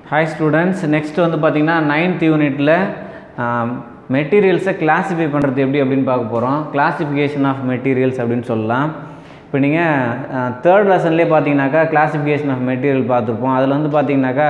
hi students next வந்து பார்த்தீங்கன்னா ninth யூனிட்டில் மெட்டீரியல்ஸை கிளாஸிஃபை பண்ணுறது எப்படி அப்படின்னு பார்க்க போகிறோம் கிளாசிஃபிகேஷன் ஆஃப் மெட்டீரியல்ஸ் அப்படின்னு சொல்லலாம் இப்போ நீங்கள் தேர்ட் லெசன்லேயே பார்த்தீங்கன்னாக்கா கிளாசிஃபிகேஷன் ஆஃப் மெட்டீரியல் பார்த்துருப்போம் அதில் வந்து பார்த்தீங்கன்னாக்கா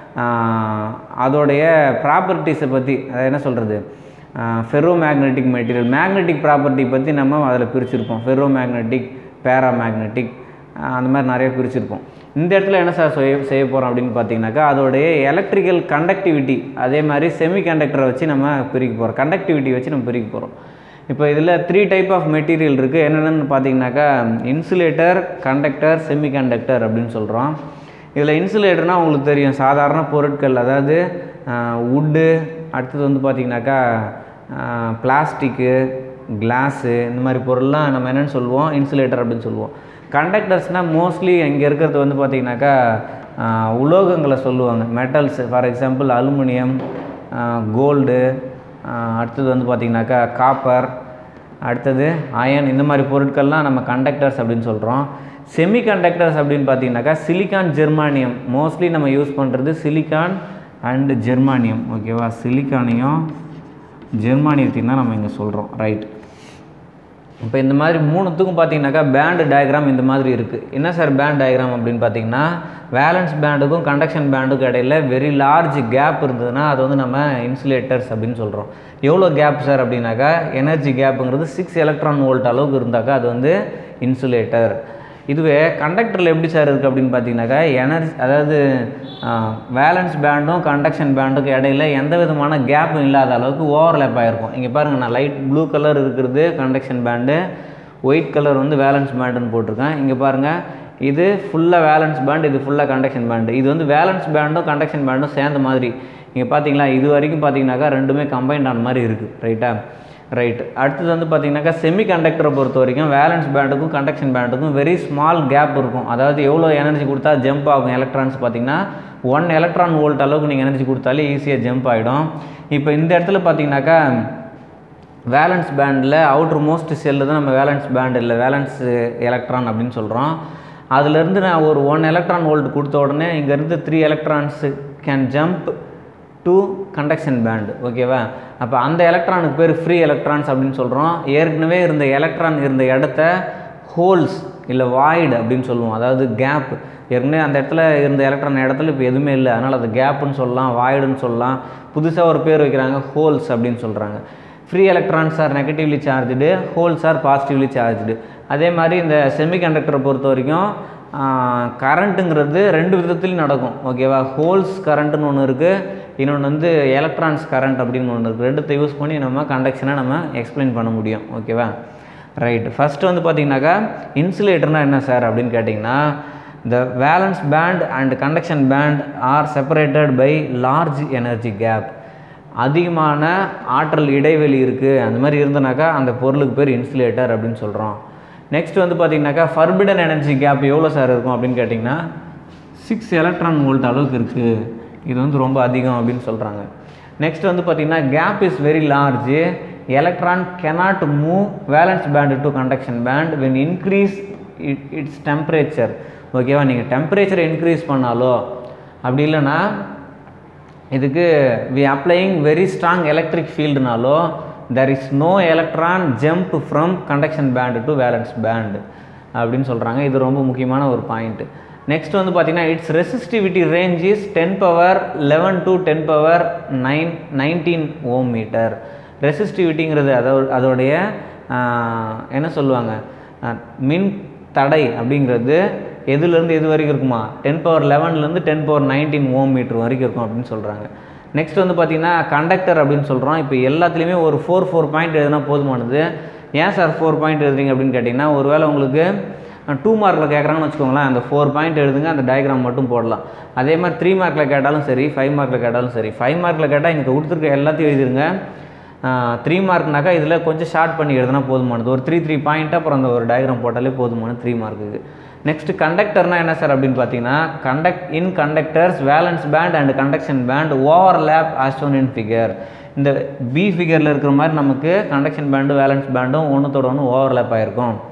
ஆஹ், அதோடைய ப்ராப்பர்ட்டிஸை பற்றி அதை என்ன சொல்கிறது ferro magnetic material magnetic property பற்றி நம்ம அதில் பிரிச்சிருப்போம் ஃபெரோ மேக்னெட்டிக் பேரா மேக்னெட்டிக் அந்த மாதிரி நிறைய பிரிச்சிருப்போம் இந்த இடத்துல என்ன சார் செய்ய செய்ய போகிறோம் அப்படின்னு பார்த்தீங்கன்னாக்கா அதோடைய எலக்ட்ரிக்கல் கண்டக்டிவிட்டி அதே மாதிரி செமி கண்டக்டரை வச்சு நம்ம பிரிக்க போகிறோம் கண்டக்டிவிட்டி வச்சு நம்ம பிரிக்க போகிறோம் இப்போ இதில் த்ரீ டைப் ஆஃப் மெட்டீரியல் இருக்குது என்னென்னு பார்த்தீங்கன்னாக்கா இன்சுலேட்டர் கண்டக்டர் செமி கண்டக்டர் அப்படின்னு சொல்கிறோம் இதில் இன்சுலேட்டர்னால் உங்களுக்கு தெரியும் சாதாரண பொருட்கள் அதாவது வுட்டு அடுத்தது வந்து பார்த்திங்கனாக்கா பிளாஸ்டிக்கு கிளாஸு இந்த மாதிரி பொருள்லாம் நம்ம என்னென்னு சொல்லுவோம் இன்சுலேட்டர் அப்படின்னு சொல்லுவோம் கண்டக்டர்ஸ்னால் மோஸ்ட்லி இங்கே இருக்கிறது வந்து பார்த்திங்கனாக்கா ஆஹ், உலோகங்களை சொல்லுவாங்க metals for example aluminium gold அடுத்தது வந்து பார்த்திங்கனாக்கா காப்பர் அடுத்தது அயன் இந்த மாதிரி பொருட்கள்லாம் நம்ம கண்டக்டர்ஸ் அப்படின்னு சொல்கிறோம் செமி கண்டக்டர்ஸ் அப்படின்னு பார்த்தீங்கன்னாக்கா சிலிக்கான் ஜெர்மானியம் மோஸ்ட்லி நம்ம யூஸ் பண்ணுறது சிலிக்கான் அண்ட் ஜெர்மானியம் ஓகேவா சிலிக்கானையும் ஜெர்மானியத்தையும் தான் நம்ம இங்கே சொல்கிறோம் ரைட் இப்போ இந்த மாதிரி மூணுத்துக்கும் பார்த்தீங்கன்னாக்கா பேண்டு டயக்ராம் இந்த மாதிரி இருக்குது என்ன சார் பேண்ட் டயக்ராம் அப்படின்னு பார்த்தீங்கன்னா வேலன்ஸ் பேண்டுக்கும் கண்டக்ஷன் பேண்டுக்கும் இடையில வெரி லார்ஜ் கேப் இருந்ததுன்னா அது வந்து நம்ம இன்சுலேட்டர்ஸ் அப்படின்னு சொல்கிறோம் எவ்வளோ கேப் சார் அப்படின்னாக்கா எனர்ஜி கேப்புங்கிறது சிக்ஸ் எலக்ட்ரான் வோல்ட் அளவுக்கு இருந்தாக்கா அது வந்து இன்சுலேட்டர் இதுவே கண்டக்டரில் எப்படி சார் இருக்குது அப்படின்னு பார்த்தீங்கன்னாக்கா எனர்ஜி அதாவது வேலன்ஸ் பேண்டும் கண்டக்ஷன் பேண்டுக்கும் இடையில எந்த விதமான கேப்பும் இல்லாத அளவுக்கு ஓவர்லேப் ஆகிருக்கும் இங்கே பாருங்கள் நான் லைட் ப்ளூ கலர் இருக்கிறது கண்டக்ஷன் பேண்டு ஒயிட் கலர் வந்து வேலன்ஸ் பேண்டுன்னு போட்டிருக்கேன் இங்கே பாருங்கள் இது ஃபுல்லாக வேலன்ஸ் பேண்ட் இது ஃபுல்லாக கண்டக்ஷன் பேண்டு இது வந்து வேலன்ஸ் பேண்டும் கண்டக்ஷன் பேண்டும் சேர்ந்த மாதிரி இங்கே பார்த்தீங்களா இது வரைக்கும் பார்த்தீங்கன்னாக்கா ரெண்டுமே கம்பைன்ட் ஆன மாதிரி இருக்குது ரைட்டா ரைட் அடுத்தது வந்து பார்த்தீங்கன்னாக்கா செமி கண்டக்டரை பொறுத்த வரைக்கும் வேலன்ஸ் பேண்டுக்கும் கண்டக்ஷன் பேண்டுக்கும் வெரி ஸ்மால் கேப் இருக்கும் அதாவது எவ்வளோ எனர்ஜி கொடுத்தா ஜம்ப் ஆகும் எலக்ட்ரான்ஸ் பார்த்தீங்கன்னா ஒன் எலக்ட்ரான் வோல்ட் அளவுக்கு நீங்கள் எனர்ஜி கொடுத்தாலே ஈஸியாக ஜம்ப் ஆகிடும் இப்போ இந்த இடத்துல பார்த்தீங்கன்னாக்கா வேலன்ஸ் பேண்டில் அவுட்ரு மோஸ்ட் செல்லு தான் நம்ம வேலன்ஸ் பேண்ட் இல்லை வேலன்ஸ் எலக்ட்ரான் அப்படின்னு சொல்கிறோம் அதுலேருந்து நான் ஒரு ஒன் எலக்ட்ரான் வோல்ட் கொடுத்த உடனே இங்கேருந்து three electrons can jump to conduction band ஓகேவா அப்போ அந்த எலக்ட்ரானுக்கு பேர் ஃப்ரீ எலக்ட்ரான்ஸ் அப்படின்னு சொல்கிறோம் ஏற்கனவே இருந்த எலக்ட்ரான் இருந்த இடத்த ஹோல்ஸ் இல்லை வாய்டு அப்படின்னு சொல்லுவோம் அதாவது கேப் ஏற்கனவே அந்த இடத்துல இருந்த எலக்ட்ரான் இடத்துல இப்போ எதுவுமே இல்லை அதனால் அது கேப்புன்னு சொல்லலாம் வாய்டுன்னு சொல்லலாம் புதுசாக ஒரு பேர் வைக்கிறாங்க ஹோல்ஸ் அப்படின்னு சொல்கிறாங்க free electrons are negatively charged holes are positively charged அதே மாதிரி இந்த செமிகண்டக்டரை பொறுத்த வரைக்கும் கரண்ட்டுங்கிறது ரெண்டு விதத்துலையும் நடக்கும் ஓகேவா ஹோல்ஸ் கரண்ட்டுன்னு ஒன்று இருக்குது இன்னொன்று வந்து எலக்ட்ரான்ஸ் கரண்ட் அப்படின்னு ஒன்று இருக்குது ரெண்டுத்தை யூஸ் பண்ணி நம்ம கண்டக்ஷனை நம்ம எக்ஸ்பிளைன் பண்ண முடியும் ஓகேவா ரைட் ஃபஸ்ட்டு வந்து பார்த்தீங்கன்னாக்கா இன்சுலேட்டர்னா என்ன சார் அப்படின்னு கேட்டிங்கன்னா the valence band and conduction band are separated by large energy gap அதிகமான ஆற்றல் இடைவெளி இருக்குது அந்த மாதிரி இருந்தனாக்கா அந்த பொருளுக்கு பேர் இன்சுலேட்டர் அப்படின்னு சொல்கிறோம் நெக்ஸ்ட் வந்து பார்த்தீங்கன்னாக்கா ஃபர்பிடன் எனர்ஜி கேப் எவ்வளோ சார் இருக்கும் அப்படின்னு கேட்டிங்கன்னா சிக்ஸ் எலக்ட்ரான் வோல்ட் அளவுக்கு இருக்குது இது வந்து ரொம்ப அதிகம் அப்படின்னு சொல்கிறாங்க நெக்ஸ்ட் வந்து பார்த்தீங்கன்னா gap is very large electron cannot move valence band to conduction band when increase it it's temperature ஓகேவா நீங்கள் டெம்பரேச்சரை இன்க்ரீஸ் பண்ணாலோ அப்படி இல்லைன்னா இதுக்கு we applying very strong electric ஃபீல்டுனாலோ there is no electron jump from conduction band to valence band அப்படின்னு சொல்கிறாங்க இது ரொம்ப முக்கியமான ஒரு பாயிண்ட் நெக்ஸ்ட் வந்து பார்த்தீங்கன்னா it's resistivity range is ten power eleven to ten power nine nineteen ohm metre ரெசிஸ்டிவிட்டிங்கிறது அதோ அதோடைய ஆஹ், என்ன சொல்லுவாங்க ஆஹ், மின் தடை அப்படிங்கிறது எதுலேருந்து எது வரைக்கும் இருக்குமா டென் பவர் லெவன்லேருந்து ten power nineteen ohm metre வரைக்கும் இருக்கும் அப்படின்னு சொல்கிறாங்க நெக்ஸ்ட் வந்து பார்த்தீங்கன்னா கண்டக்டர் அப்படின்னு சொல்கிறோம் இப்போ எல்லாத்துலேயுமே ஒரு ஃபோர் ஃபோர் பாயிண்ட் எழுதினா போதுமானது ஏன் சார் ஃபோர் பாயிண்ட் எழுதுறீங்க அப்படின்னு கேட்டிங்கன்னா ஒருவேளை உங்களுக்கு டூ மார்க்கில் கேட்குறாங்கன்னு வச்சுக்கோங்களேன் அந்த ஃபோர் பாயிண்ட் எழுதுங்க அந்த டயக்ராம் மட்டும் போடலாம் அதே மாதிரி த்ரீ மார்க்கில் கேட்டாலும் சரி ஃபைவ் மார்க்கில் கேட்டாலும் சரி ஃபைவ் மார்க்கில் கேட்டால் இங்கே கொடுத்துருக்க எல்லாத்தையும் எழுதிருங்க த்ரீ மார்க்னாக்கா இதில் கொஞ்சம் ஷார்ட் பண்ணி எழுதுனா போதுமானது ஒரு த்ரீ த்ரீ பாயிண்ட் அப்புறம் அந்த ஒரு டயக்ராம் போட்டாலே போதுமானது த்ரீ மார்க்குக்கு நெக்ஸ்ட் கண்டக்டர்னா என்ன சார் அப்படின்னு பார்த்தீங்கன்னா conduct in conductors valence band and conduction band overlap as shown in figure இந்த பி ஃபிகரில் இருக்கிற மாதிரி நமக்கு கண்டக்ஷன் பேண்டும் வேலன்ஸ் பேண்டும் ஒன்றுத்தோட ஒன்று ஓவர் லேப் ஆகிருக்கும்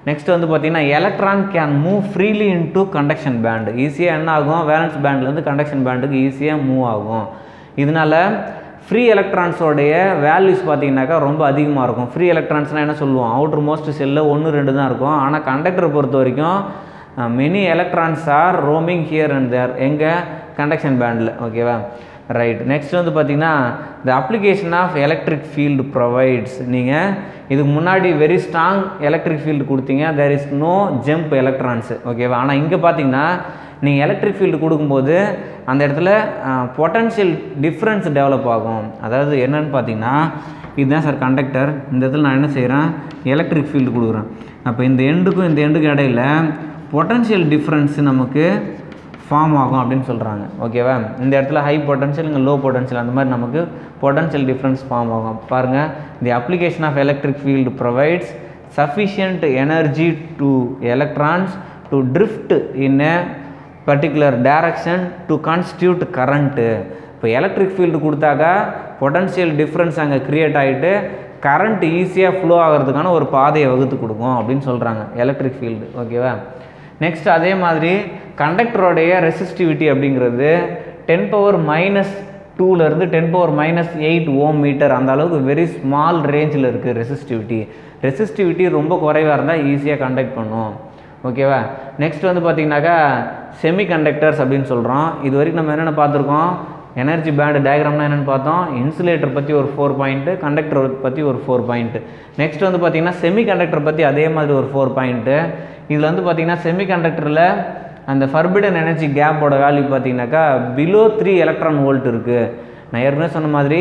நெக்ஸ்ட் வந்து பார்த்தீங்கன்னா electron can move freely into conduction band ஈஸியாக என்ன ஆகும் வேலன்ஸ் பேண்ட்லேருந்து கண்டக்ஷன் பேண்டுக்கு ஈஸியாக மூவ் ஆகும் இதனால ஃப்ரீ எலக்ட்ரான்ஸோடைய வேல்யூஸ் பார்த்தீங்கன்னாக்கா ரொம்ப அதிகமாக இருக்கும் ஃப்ரீ எலக்ட்ரான்ஸ்னால் என்ன சொல்லுவோம் அவுட்டர் மோஸ்ட் செல்லில் ஒன்று ரெண்டு தான் இருக்கும் ஆனால் கண்டக்டரை பொறுத்த வரைக்கும் many electrons are roaming here and there எங்கே கண்டக்ஷன் பேண்டில் ஓகேவா ரைட் நெக்ஸ்ட் வந்து பார்த்தீங்கன்னா the application of electric field provides நீங்கள் இதுக்கு முன்னாடி வெரி ஸ்ட்ராங் எலக்ட்ரிக் ஃபீல்டு கொடுத்தீங்க there is no jump electrons ஓகேவா ஆனால் இங்கே பார்த்தீங்கன்னா நீங்கள் எலக்ட்ரிக் ஃபீல்டு கொடுக்கும்போது அந்த இடத்துல பொட்டன்ஷியல் டிஃப்ரென்ஸ் டெவலப் ஆகும் அதாவது என்னன்னு பார்த்தீங்கன்னா இதுதான் சார் கண்டக்டர் இந்த இடத்துல நான் என்ன செய்கிறேன் எலக்ட்ரிக் ஃபீல்டு கொடுக்குறேன் அப்போ இந்த எண்டுக்கும் இந்த எண்டுக்கும் இடையில பொட்டன்ஷியல் டிஃப்ரென்ஸ் நமக்கு ஃபார்ம் ஆகும் அப்படின்னு சொல்கிறாங்க ஓகேவா இந்த இடத்துல ஹை பொட்டன்ஷியல் இங்கே லோ பொட்டன்ஷியல் அந்த மாதிரி நமக்கு பொட்டன்ஷியல் டிஃப்ரென்ஸ் ஃபார்ம் ஆகும் பாருங்கள் the application of electric field provides sufficient energy to electrons to drift in a particular direction to constitute current இப்போ எலக்ட்ரிக் ஃபீல்டு கொடுத்தாக்கா பொட்டன்ஷியல் டிஃப்ரென்ஸ் அங்கே க்ரியேட் ஆகிட்டு கரண்ட் ஈஸியாக ஃப்ளோ ஆகிறதுக்கான ஒரு பாதையை வகுத்து கொடுக்கும் அப்படின்னு சொல்கிறாங்க எலக்ட்ரிக் ஃபீல்டு ஓகேவா நெக்ஸ்ட் அதே மாதிரி கண்டக்டரோடைய ரெசிஸ்டிவிட்டி அப்படிங்கிறது டென் பவர் மைனஸ் டூலேருந்து ten power minus eight ohm metre அந்த அளவுக்கு வெரி ஸ்மால் ரேஞ்சில் இருக்குது ரெசிஸ்டிவிட்டி ரெசிஸ்டிவிட்டி ரொம்ப குறைவாக இருந்தால் ஈஸியாக கண்டக்ட் பண்ணும் ஓகேவா நெக்ஸ்ட் வந்து பார்த்தீங்கன்னாக்கா செமி கண்டக்டர்ஸ் அப்படின்னு சொல்கிறோம் இது வரைக்கும் நம்ம என்னென்ன பார்த்துருக்கோம் எனர்ஜி பேண்டு டயக்ராம்னா என்னென்னு பார்த்தோம் இன்சுலேட்டர் பற்றி ஒரு ஃபோர் பாயிண்ட்டு கண்டக்டர் பற்றி ஒரு ஃபோர் பாயிண்ட்டு நெக்ஸ்ட் வந்து பார்த்தீங்கன்னா செமி கண்டக்டர் பற்றி அதே மாதிரி ஒரு ஃபோர் பாயிண்ட்டு இதில் வந்து பார்த்தீங்கன்னா செமி கண்டக்டரில் அந்த ஃபர்பிடன் எனர்ஜி கேப்போட வேல்யூ பார்த்தீங்கன்னாக்கா பிலோ த்ரீ எலக்ட்ரான் வோல்ட் இருக்குது நான் ஏற்கனவே சொன்ன மாதிரி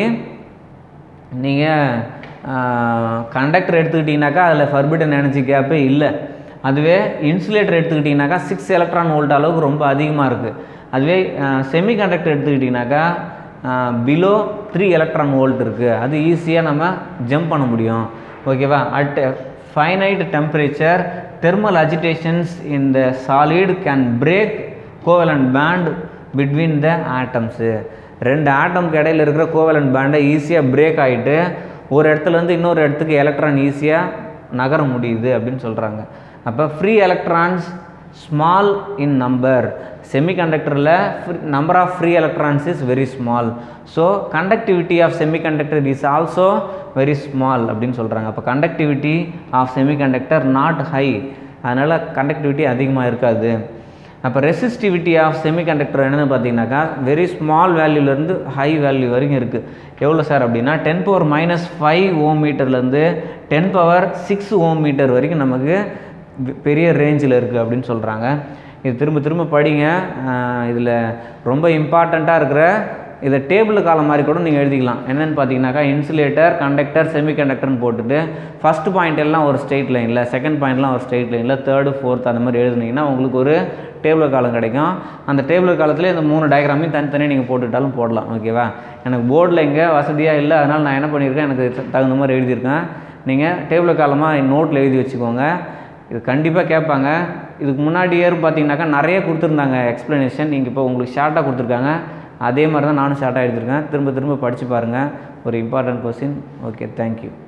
நீங்கள் கண்டக்டர் எடுத்துக்கிட்டிங்கனாக்கா அதில் ஃபர்பிடன் எனர்ஜி கேப்பே இல்லை அதுவே இன்சுலேட்டர் எடுத்துக்கிட்டிங்கனாக்கா சிக்ஸ் எலக்ட்ரான் வோல்ட் அளவுக்கு ரொம்ப அதிகமாக இருக்குது அதுவே செமி கண்டக்டர் எடுத்துக்கிட்டிங்கனாக்கா பிலோ த்ரீ எலக்ட்ரான் வோல்ட் இருக்குது அது ஈஸியாக நம்ம ஜம்ப் பண்ண முடியும் ஓகேவா at finite temperature thermal agitations in the solid can break covalent band between the atoms ரெண்டு ஆட்டம்க்கு இடையில இருக்கிற கோவலண்ட் பேண்டை ஈஸியாக பிரேக் ஆகிட்டு ஒரு இடத்துலேருந்து இன்னொரு இடத்துக்கு எலக்ட்ரான் ஈஸியாக நகர முடியுது அப்படின்னு சொல்கிறாங்க அப்போ free electrons small in number செமிகண்டக்டரில் number of free electrons is very small so conductivity of semiconductor is also very small அப்படின்னு சொல்கிறாங்க அப்போ conductivity of semiconductor not high அதனால் கண்டக்டிவிட்டி அதிகமாக இருக்காது அப்போ ரெசிஸ்டிவிட்டி ஆஃப் செமிகண்டக்டர் என்னென்னு பார்த்தீங்கன்னாக்கா வெரி ஸ்மால் வேல்யூலேருந்து ஹை வேல்யூ வரைக்கும் இருக்குது எவ்வளோ சார் அப்படின்னா ten power minus five ohm மீட்டர்லேருந்து ten power six ohm metre வரைக்கும் நமக்கு வெ- பெரிய ரேஞ்சில் இருக்குது அப்படின்னு சொல்கிறாங்க இது திரும்ப திரும்ப படிங்க இதில் ரொம்ப இம்பார்ட்டண்ட்டாக இருக்கிற இதை டேபிள் காலம் மாதிரி கூட நீங்கள் எழுதிக்கலாம் என்னென்னு பார்த்தீங்கன்னாக்கா இன்சுலேட்டர் கண்டக்டர் செமிகண்டக்டர்னு போட்டுட்டு ஃபஸ்ட் பாயிண்ட் எல்லாம் ஒரு ஸ்ட்ரெயிட் லைனில் செகண்ட் பாயிண்ட்லாம் ஒரு ஸ்ட்ரெயிட் லைனில் தேர்டு ஃபோர்த் அந்த மாதிரி எழுதுனீங்கன்னா உங்களுக்கு ஒரு டேபிள் காலம் கிடைக்கும் அந்த டேபிள் காலத்தில் இந்த மூணு டயக்ராமையும் தனித்தனியாக நீங்கள் போட்டுட்டாலும் போடலாம் ஓகேவா எனக்கு போர்டில் இங்கே வசதியாக இல்லை அதனால் நான் என்ன பண்ணியிருக்கேன் எனக்கு த- தகுந்த மாதிரி எழுதியிருக்கேன் நீங்கள் டேபிள் காலமாக நோட்டில் எழுதி வச்சுக்கோங்க இது கண்டிப்பாக கேட்பாங்க இதுக்கு முன்னாடி இயர் பார்த்தீங்கன்னாக்கா நிறைய கொடுத்துருந்தாங்க எக்ஸ்ப்ளனேஷன் நீங்கள் இப்போ உங்களுக்கு ஷார்ட்டாக கொடுத்துருக்காங்க அதே மாதிரி தான் நானும் ஷார்ட்டாக எழுதியிருக்கேன் திரும்ப திரும்ப படித்து பாருங்கள் ஒரு இம்பார்ட்டன்ட் கொஸ்டின் ஓகே தேங்க்யூ